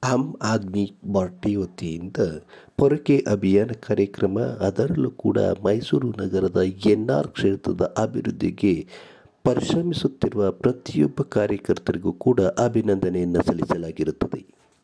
am Aadmi party ವತಿಯಿಂದ ಪೊರಕೆ ಅಭಿಯಾನ ಕಾರ್ಯಕ್ರಮ ಅದರಲ್ಲೂ ಕೂಡ ಮೈಸೂರು ನಗರದ ಎನ್ ಆರ್ ಕ್ಷೇತ್ರದ ಅಭಿವೃದ್ಧಿಗೆ ಪರಿಶ್ರಮಿಸುತ್ತಿರುವ ಪ್ರತಿಯೊಬ್ಬ ಕಾರ್ಯಕರ್ತರಿಗೂ ಕೂಡ ಅಭಿನಂದನೆಯನ್ನು ಸಲ್ಲಿಸಲಾಗಿರುತ್ತದೆ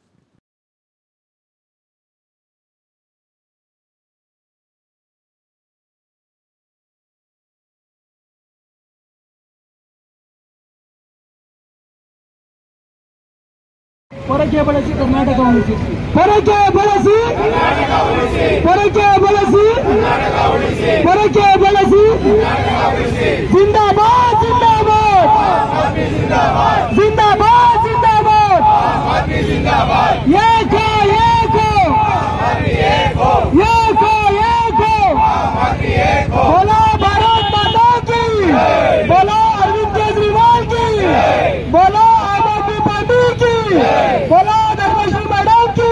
ಪೊರಕೆ ಬಳಸಿ ಕರ್ನಾಟಕ ಉಳಿಸಿ ಪೊರಕೆ ಬಳಸಿ ಪೊರಕೆ ಬಳಸಿ ಪೊರಕೆ ಬಳಸಿ ಜಿಂದಾಬಾದ್ ಜಿಂದಾಬಾದ್ ಜಿಂದಾಬಾದ್ ಜಿಂದಾಬಾದ್ ಏಕೋ ಏಕೋ ಏಕೋ ಏಕೋ बोलो भारत माता की बोलो अरविंद केजरीवाल की बोलो आम आदमी पार्टी की बोलो धर्मेश्वर मैडम की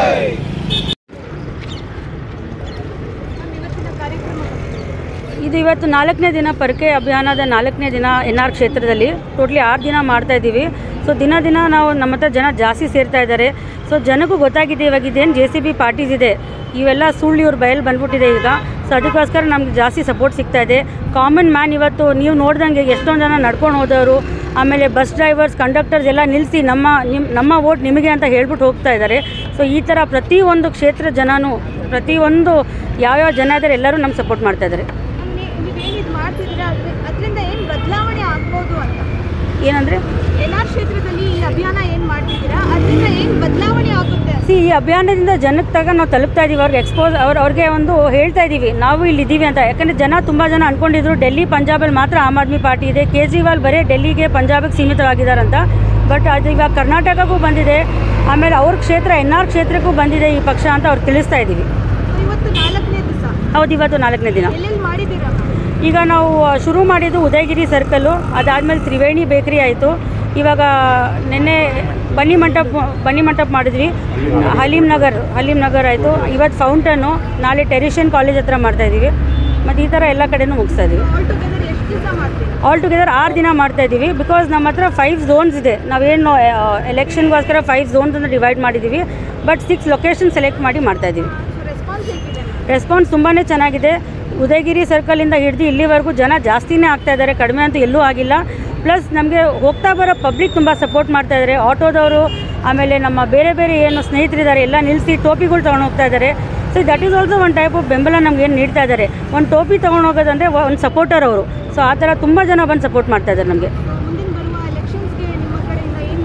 ಇದು ಇವತ್ತು ನಾಲ್ಕನೇ ದಿನ ಪರಕೆ ಅಭಿಯಾನದ ನಾಲ್ಕನೇ ದಿನ ಎನ್ ಆರ್ ಕ್ಷೇತ್ರದಲ್ಲಿ ಟೋಟ್ಲಿ ಆರು ದಿನ ಮಾಡ್ತಾ ಇದ್ದೀವಿ ಸೊ ದಿನ ದಿನ ನಾವು ನಮ್ಮ ಹತ್ರ ಜನ ಜಾಸ್ತಿ ಸೇರ್ತಾ ಇದ್ದಾರೆ ಸೊ ಜನಕ್ಕೂ ಗೊತ್ತಾಗಿದೆ ಇವಾಗ ಇದೇನು ಜೆ ಸಿ ಬಿ ಪಾರ್ಟೀಸ್ ಇದೆ ಇವೆಲ್ಲ ಸುಳ್ಳು ಇವ್ರ ಬಯಲು ಬಂದ್ಬಿಟ್ಟಿದೆ ಈಗ ಸೊ ಅದಕ್ಕೋಸ್ಕರ ನಮ್ಗೆ ಜಾಸ್ತಿ ಸಪೋರ್ಟ್ ಸಿಗ್ತಾ ಇದೆ ಕಾಮನ್ ಮ್ಯಾನ್ ಇವತ್ತು ನೀವು ನೋಡ್ದಂಗೆ ಎಷ್ಟೊಂದು ಜನ ನಡ್ಕೊಂಡು ಹೋದವರು ಆಮೇಲೆ ಬಸ್ ಡ್ರೈವರ್ಸ್ ಕಂಡಕ್ಟರ್ಸ್ ಎಲ್ಲ ನಿಲ್ಲಿಸಿ ನಮ್ಮ ನಿಮ್ಮ ನಮ್ಮ ಓಟ್ ನಿಮಗೆ ಅಂತ ಹೇಳ್ಬಿಟ್ಟು ಹೋಗ್ತಾ ಇದ್ದಾರೆ ಸೊ ಈ ಥರ ಪ್ರತಿಯೊಂದು ಕ್ಷೇತ್ರ ಜನನೂ ಪ್ರತಿಯೊಂದು ಯಾವ್ಯಾವ ಜನ ಇದ್ದಾರೆ ಎಲ್ಲರೂ ನಮ್ಗೆ ಸಪೋರ್ಟ್ ಮಾಡ್ತಾ ಇದ್ದಾರೆ ನೀವೇನು ಇದು ಮಾಡ್ತಿದ್ದೀರಾ ಅದ್ರ ಅದರಿಂದ ಏನು ಬದಲಾವಣೆ ಆಗ್ಬೋದು ಅಂತ ಏನಂದರೆ ಎನ್ ಆರ್ ಕ್ಷೇತ್ರದಲ್ಲಿ ಈ ಅಭಿಯಾನ ಏನು ಮಾಡ್ತಿದ್ದೀರಾ ಅದರಿಂದ ಏನು ಬದಲಾವಣೆ ಆಗುತ್ತೆ ಸಿ ಈ ಅಭಿಯಾನದಿಂದ ಜನಕ್ಕೆ ತಗ ನಾವು ತಲುಪ್ತಾ ಇದ್ದೀವಿ ಅವ್ರಿಗೆ ಎಕ್ಸ್ಪೋಸ್ ಅವ್ರು ಅವ್ರಿಗೆ ಒಂದು ಹೇಳ್ತಾ ಇದ್ದೀವಿ ನಾವು ಇಲ್ಲಿ ಇದ್ದೀವಿ ಅಂತ ಯಾಕಂದರೆ ಜನ ತುಂಬ ಜನ ಅಂದ್ಕೊಂಡಿದ್ರು ಡೆಲ್ಲಿ ಪಂಜಾಬಲ್ಲಿ ಮಾತ್ರ ಆಮ್ ಆದ್ಮಿ ಪಾರ್ಟಿ ಇದೆ ಕೇಜ್ರಿವಾಲ್ ಬರೀ ಡೆಲ್ಲಿಗೆ ಪಂಜಾಬಿಗೆ ಸೀಮಿತವಾಗಿದ್ದಾರಂತ ಬಟ್ ಅದು ಇವಾಗ ಕರ್ನಾಟಕಕ್ಕೂ ಬಂದಿದೆ ಆಮೇಲೆ ಅವ್ರ ಕ್ಷೇತ್ರ ಎನ್ ಆರ್ ಕ್ಷೇತ್ರಕ್ಕೂ ಬಂದಿದೆ ಈ ಪಕ್ಷ ಅಂತ ಅವ್ರು ತಿಳಿಸ್ತಾ ಇದ್ದೀವಿ ಇವತ್ತು ನಾಲ್ಕನೇ ದಿವಸ ಹೌದು ಇವತ್ತು ನಾಲ್ಕನೇ ದಿನ ಎಲ್ಲೆಲ್ಲಿ ಮಾಡಿದ್ದೀರಾ ಈಗ ನಾವು ಶುರು ಮಾಡಿದ್ದು ಉದಯಗಿರಿ ಸರ್ಕಲ್ಲು ಅದಾದಮೇಲೆ ತ್ರಿವೇಣಿ ಬೇಕರಿ ಆಯಿತು ಇವಾಗ ನಿನ್ನೆ ಬನ್ನಿ ಮಂಟಪ ಬನ್ನಿ ಮಂಟಪ ಮಾಡಿದ್ವಿ ಹಲೀಂ ನಗರ್ ಹಲೀಂ ನಗರ್ ಆಯಿತು ಇವತ್ತು ಫೌಂಟನ್ನು ನಾಳೆ ಟೆರಿಷನ್ ಕಾಲೇಜ್ ಹತ್ರ ಮಾಡ್ತಾಯಿದ್ದೀವಿ ಮತ್ತು ಈ ಥರ ಎಲ್ಲ ಕಡೆನೂ ಮುಗಿಸ್ತಾ ಇದ್ದೀವಿ ಆಲ್ ಟುಗೆದರ್ ಎಷ್ಟು ದಿವಸ ಮಾಡ್ತೀರಾ ಆಲ್ ಟುಗೆದರ್ ಆರು ದಿನ ಮಾಡ್ತಾ ಇದ್ದೀವಿ ಬಿಕಾಸ್ ನಮ್ಮ ಹತ್ರ ಫೈವ್ ಝೋನ್ಸ್ ಇದೆ ನಾವೇನು ಎಲೆಕ್ಷನ್ಗೋಸ್ಕರ ಫೈವ್ ಝೋನ್ಸ್ ಅಂತ ಡಿವೈಡ್ ಮಾಡಿದ್ದೀವಿ ಬಟ್ ಸಿಕ್ಸ್ ಲೊಕೇಶನ್ ಸೆಲೆಕ್ಟ್ ಮಾಡಿ ಮಾಡ್ತಾ ಇದ್ದೀವಿ ಸೊ ರೆಸ್ಪಾನ್ಸ್ ಹೇಗಿದೆ ರೆಸ್ಪಾನ್ಸ್ ತುಂಬಾ ಚೆನ್ನಾಗಿದೆ ಉದಯಗಿರಿ ಸರ್ಕಲಿಂದ ಹಿಡಿದು ಇಲ್ಲಿವರೆಗೂ ಜನ ಜಾಸ್ತಿನೇ ಆಗ್ತಾ ಇದ್ದಾರೆ ಕಡಿಮೆ ಅಂತೂ ಎಲ್ಲೂ ಆಗಿಲ್ಲ ಪ್ಲಸ್ ನಮಗೆ ಹೋಗ್ತಾ ಬರೋ ಪಬ್ಲಿಕ್ ತುಂಬ ಸಪೋರ್ಟ್ ಮಾಡ್ತಾ ಇದ್ದಾರೆ ಆಟೋದವರು ಆಮೇಲೆ ನಮ್ಮ ಬೇರೆ ಬೇರೆ ಏನು ಸ್ನೇಹಿತರಿದ್ದಾರೆ ಎಲ್ಲ ನಿಲ್ಲಿಸಿ ಟೋಪಿಗಳು ತೊಗೊಂಡು ಹೋಗ್ತಾ ಇದ್ದಾರೆ ಸೊ ದಟ್ ಈಸ್ ಆಲ್ಸೋ ಒಂದು ಟೈಪ್ ಆಫ್ ಬೆಂಬಲ ನಮ್ಗೆ ಏನು ನೀಡ್ತಾ ಇದ್ದಾರೆ ಒಂದು ಟೋಪಿ ತೊಗೊಂಡು ಹೋಗೋದಂದರೆ ಒಂದು ಸಪೋರ್ಟರ್ ಅವರು ಸೊ ಆ ಥರ ತುಂಬ ಜನ ಬಂದು ಸಪೋರ್ಟ್ ಮಾಡ್ತಾ ಇದ್ದಾರೆ ನಮಗೆ ಸೊ ಮುಂದಿನ ಬರುವ ಎಲೆಕ್ಷನ್ಸ್ಗೆ ನಿಮ್ಮ ಕಡೆಯಿಂದ ಏನು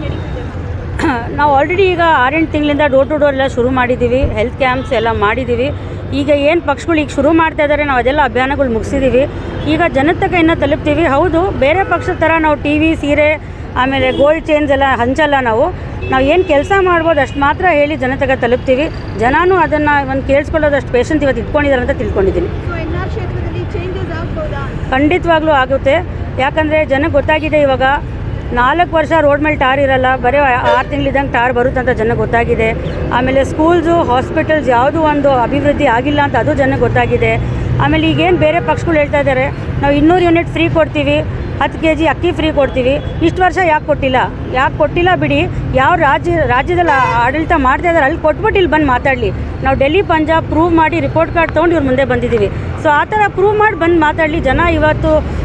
ನಡೀತಿದೆ ನಾವು ಆಲ್ರೆಡಿ ಈಗ ಆರೆಂಟು ತಿಂಗಳಿಂದ ಡೋರ್ ಟು ಡೋರ್ ಎಲ್ಲ ಶುರು ಮಾಡಿದ್ದೀವಿ ಹೆಲ್ತ್ ಕ್ಯಾಂಪ್ಸ್ ಎಲ್ಲ ಮಾಡಿದ್ದೀವಿ ಈಗ ಏನು ಪಕ್ಷಗಳು ಈಗ ಶುರು ಮಾಡ್ತಾ ಇದ್ದಾರೆ ನಾವು ಅದೆಲ್ಲ ಅಭಿಯಾನಗಳು ಮುಗಿಸಿದ್ದೀವಿ ಈಗ ಜನದ ತನಕ ಇನ್ನೂ ತಲುಪ್ತೀವಿ ಹೌದು ಬೇರೆ ಪಕ್ಷದ ಥರ ನಾವು ಟಿ ವಿ ಸೀರೆ ಆಮೇಲೆ ಗೋಲ್ಡ್ ಚೇಂಜ್ ಎಲ್ಲ ಹಂಚಲ್ಲ ನಾವು ನಾವು ಏನು ಕೆಲಸ ಮಾಡ್ಬೋದು ಅಷ್ಟು ಮಾತ್ರ ಹೇಳಿ ಜನ ತನಕ ತಲುಪ್ತೀವಿ ಜನನೂ ಅದನ್ನು ಒಂದು ಕೇಳಿಸ್ಕೊಳ್ಳೋದಷ್ಟು ಪೇಷನ್ಸ್ ಇವತ್ತು ಇಟ್ಕೊಂಡಿದ್ದಾರೆ ಅಂತ ತಿಳ್ಕೊಂಡಿದ್ದೀನಿ ಸೊ ಎನ್ ಆರ್ ಕ್ಷೇತ್ರದಲ್ಲಿ ಚೇಂಜಸ್ ಆಗ್ಬೋದಾ ಖಂಡಿತವಾಗ್ಲೂ ಆಗುತ್ತೆ ಯಾಕಂದರೆ ಜನಕ್ಕೆ ಗೊತ್ತಾಗಿದೆ ಇವಾಗ ನಾಲ್ಕು ವರ್ಷ ರೋಡ್ ಮೇಲೆ ಟಾರ್ ಇರಲ್ಲ ಬರೀ ಆರು ತಿಂಗಳಿದ್ದಂಗೆ ಟಾರ್ ಬರುತ್ತಂತ ಜನಕ್ಕೆ ಗೊತ್ತಾಗಿದೆ ಆಮೇಲೆ ಸ್ಕೂಲ್ಸು ಹಾಸ್ಪಿಟಲ್ಸ್ ಯಾವುದೂ ಒಂದು ಅಭಿವೃದ್ಧಿ ಆಗಿಲ್ಲ ಅಂತ ಅದು ಜನಕ್ಕೆ ಗೊತ್ತಾಗಿದೆ ಆಮೇಲೆ ಈಗೇನು ಬೇರೆ ಪಕ್ಷಗಳು ಹೇಳ್ತಾ ಇದ್ದಾರೆ ನಾವು ಇನ್ನೂರು ಯೂನಿಟ್ ಫ್ರೀ ಕೊಡ್ತೀವಿ ಹತ್ತು ಕೆ ಜಿ ಅಕ್ಕಿ ಫ್ರೀ ಕೊಡ್ತೀವಿ ಇಷ್ಟು ವರ್ಷ ಯಾಕೆ ಕೊಟ್ಟಿಲ್ಲ ಯಾಕೆ ಕೊಟ್ಟಿಲ್ಲ ಬಿಡಿ ಯಾವ ರಾಜ್ಯ ರಾಜ್ಯದಲ್ಲಿ ಆ- ಆಡಳಿತ ಮಾಡ್ತಾ ಇದ್ದಾರೆ ಅಲ್ಲಿ ಕೊಟ್ಬಿಟ್ಟು ಇಲ್ಲಿ ಬಂದು ಮಾತಾಡಲಿ ನಾವು ಡೆಲ್ಲಿ ಪಂಜಾಬ್ ಪ್ರೂವ್ ಮಾಡಿ ರಿಪೋರ್ಟ್ ಕಾರ್ಡ್ ತೊಗೊಂಡು ಇವ್ರ ಮುಂದೆ ಬಂದಿದ್ದೀವಿ ಸೊ ಆ ಥರ ಪ್ರೂವ್ ಮಾಡಿ ಬಂದು ಮಾತಾಡಲಿ ಜನ ಇವತ್ತು